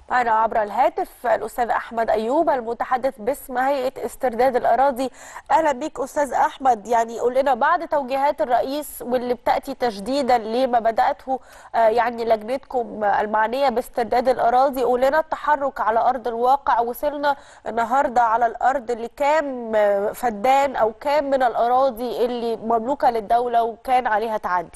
معنا عبر الهاتف الأستاذ أحمد أيوب المتحدث باسم هيئة استرداد الأراضي أهلا بك أستاذ أحمد يعني قول لنا بعد توجيهات الرئيس واللي بتأتي تجديدا لما بدأته آه، يعني لجنتكم المعنية باسترداد الأراضي قول لنا التحرك على أرض الواقع وصلنا النهاردة على الأرض لكام آه، فدان أو كام من الأراضي اللي مملوكة للدولة وكان عليها تعدي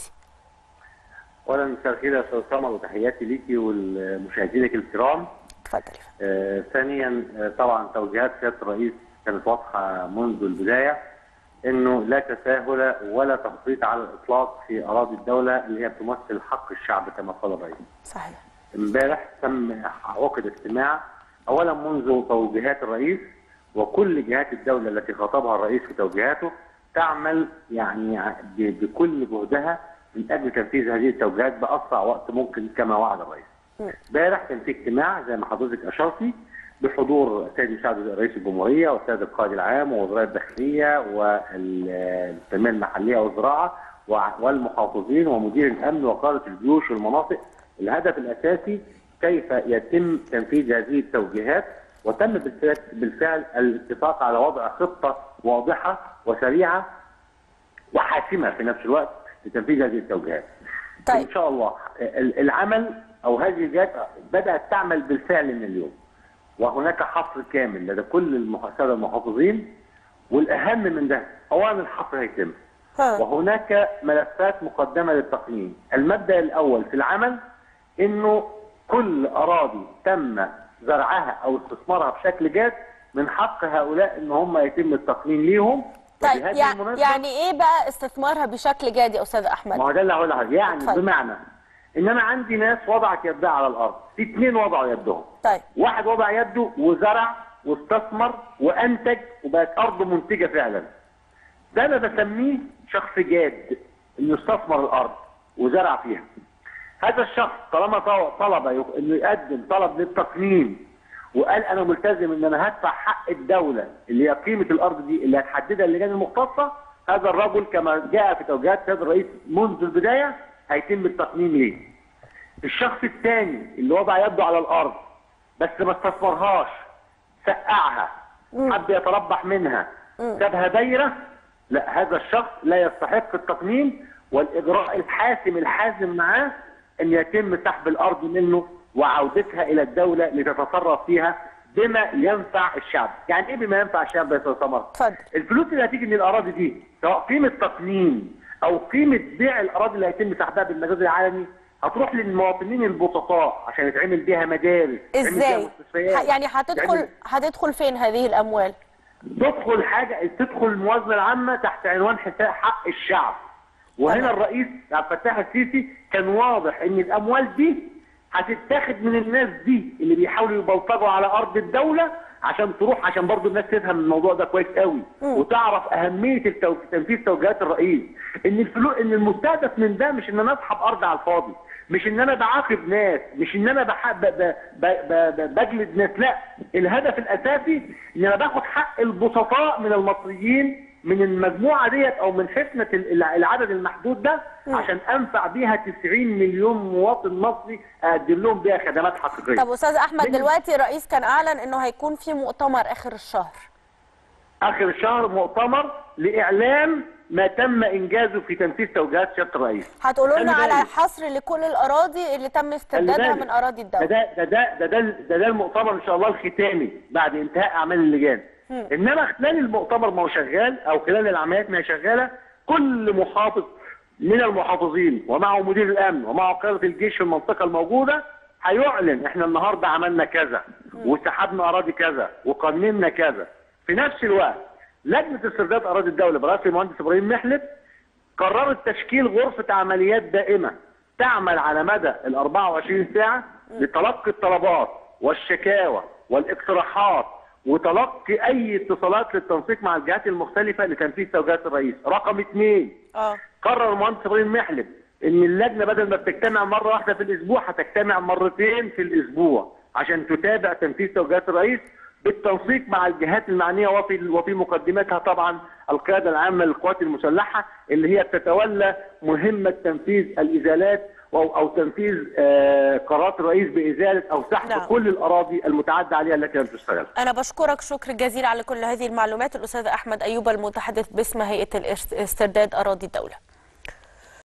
اولا مساء الخير يا استاذ سمر وتحياتي ليكي ولمشاهدينك الكرام. اتفضل آه ثانيا آه طبعا توجيهات سياده الرئيس كانت واضحه منذ البدايه انه لا تساهل ولا تفريط على الاطلاق في اراضي الدوله اللي هي بتمثل حق الشعب كما قال الرئيس. صحيح امبارح تم عقد اجتماع اولا منذ توجيهات الرئيس وكل جهات الدوله التي خاطبها الرئيس في توجيهاته تعمل يعني ب- بكل جهدها من اجل تنفيذ هذه التوجيهات باسرع وقت ممكن كما وعد الرئيس. امبارح كان في اجتماع زي ما حضرتك اشرتي بحضور السيد مساعد رئيس الجمهوريه والسيد القائد العام ووزراء الداخليه والتنميه المحليه والزراعه وع- والمحافظين ومدير الامن وقاده الجيوش والمناطق الهدف الاساسي كيف يتم تنفيذ هذه التوجيهات وتم بالفعل- بالفعل الاتفاق على وضع خطه واضحه وسريعه وحاسمه في نفس الوقت لتنفيذ هذه التوجيهات. طيب. ان شاء الله ال- العمل او هذه الجهات بدات تعمل بالفعل من اليوم. وهناك حصر كامل لدى كل المح- الساده المحافظين والاهم من ده اولا الحصر هيتم. ها. وهناك ملفات مقدمه للتقنين. المبدا الاول في العمل انه كل اراضي تم زرعها او استثمارها بشكل جاد من حق هؤلاء ان هم يتم التقنين ليهم طيب وبهذه يع- المناسبة- يعني ايه بقى استثمارها بشكل جادي يا أستاذ أحمد؟ ما هو ده اللي هقول لحضرتك يعني اتفضل. بمعنى ان انا عندي ناس وضعت يدها على الارض في اثنين وضعوا يدهم طيب واحد وضع يده وزرع واستثمر وانتج وبقت ارضه منتجه فعلا ده انا بسميه شخص جاد انه استثمر الارض وزرع فيها هذا الشخص طالما طل- طلب يق- انه يقدم طلب للتقنين وقال انا ملتزم ان انا هدفع حق الدوله اللي هي قيمه الارض دي اللي هتحددها اللجان المختصه هذا الرجل كما جاء في توجيهات سيد الرئيس منذ البدايه هيتم التقنين ليه. الشخص الثاني اللي وضع يده على الارض بس ما استثمرهاش سقعها حب يتربح منها سابها دايره لا هذا الشخص لا يستحق التقنين والاجراء الحاسم الحازم معاه ان يتم سحب الارض منه وعودتها الى الدوله لتتصرف فيها بما ينفع الشعب، يعني ايه بما ينفع الشعب يا استاذ سمر؟ اتفضل. الفلوس اللي هتيجي من الاراضي دي سواء قيمه تقنين او قيمه بيع الاراضي اللي هيتم سحبها بالمجاز العالمي هتروح للمواطنين البسطاء عشان يتعمل بيها مدارس يتعمل بيها ازاي؟ مستشفيات. ه- يعني هتدخل يعني هتدخل فين هذه الأموال؟ تدخل حاجه تدخل الموازنه العامه تحت عنوان حساب حق الشعب وهنا تمام. الرئيس عبد الفتاح السيسي كان واضح ان الاموال دي هتتاخد من الناس دي اللي بيحاولوا يبلطجوا على ارض الدوله عشان تروح عشان برضو الناس تفهم الموضوع ده كويس قوي وتعرف اهميه التو... تنفيذ توجيهات الرئيس ان الفلو ان المستهدف من ده مش ان انا اسحب ارض على الفاضي مش ان انا بعاقب ناس مش ان انا بح... ب... ب... ب... ب... ب... بجلد ناس لا الهدف الاساسي ان انا باخد حق البسطاء من المصريين من المجموعه ديت او من حفنه ال- العدد المحدود ده عشان انفع بيها 90 مليون مواطن مصري اقدم لهم بيها خدمات حقيقيه طب أستاذ أحمد من- دلوقتي الرئيس كان أعلن إنه هيكون في مؤتمر آخر الشهر اخر الشهر مؤتمر لاعلام ما تم انجازه في تنفيذ توجيهات سياده الرئيس هتقولوا لنا خلي على بالك. حصر لكل الأراضي اللي تم خلي استردادها بالك. من أراضي ده الدولة ده ده ده ده, ده, ده المؤتمر ان شاء الله الختامي بعد انتهاء اعمال اللجان انما خلال المؤتمر ما هو شغال او خلال العمليات ما هي شغاله كل محافظ من المحافظين ومعه مدير الامن ومعه قياده الجيش في المنطقه الموجوده هيعلن احنا النهارده عملنا كذا وسحبنا اراضي كذا وقننا كذا في نفس الوقت لجنه استرداد اراضي الدوله برئاسه المهندس ابراهيم محلب قررت تشكيل غرفة عمليات دائمة تعمل على مدى ال 24 ساعة لتلقي الطلبات والشكاوى والاقتراحات وتلقي أي اتصالات للتنسيق مع الجهات المختلفة لتنفيذ توجيهات الرئيس. رقم اثنين اه قرر المهندس ابراهيم محلب ان اللجنه بدل ما بتجتمع مره واحده في الاسبوع هتجتمع مرتين في الاسبوع عشان تتابع تنفيذ توجيهات الرئيس بالتنسيق مع الجهات المعنيه وفي وفي مقدمتها طبعا القياده العامه للقوات المسلحه اللي هي بتتولى مهمه تنفيذ الازالات او او تنفيذ آه، قرارات الرئيس بازاله او سحب نعم. كل الاراضي المتعدى عليها التي لم تستغل. أنا بشكرك شكر جزيل على كل هذه المعلومات الأستاذ أحمد أيوب المتحدث باسم هيئة الاسترداد أراضي الدولة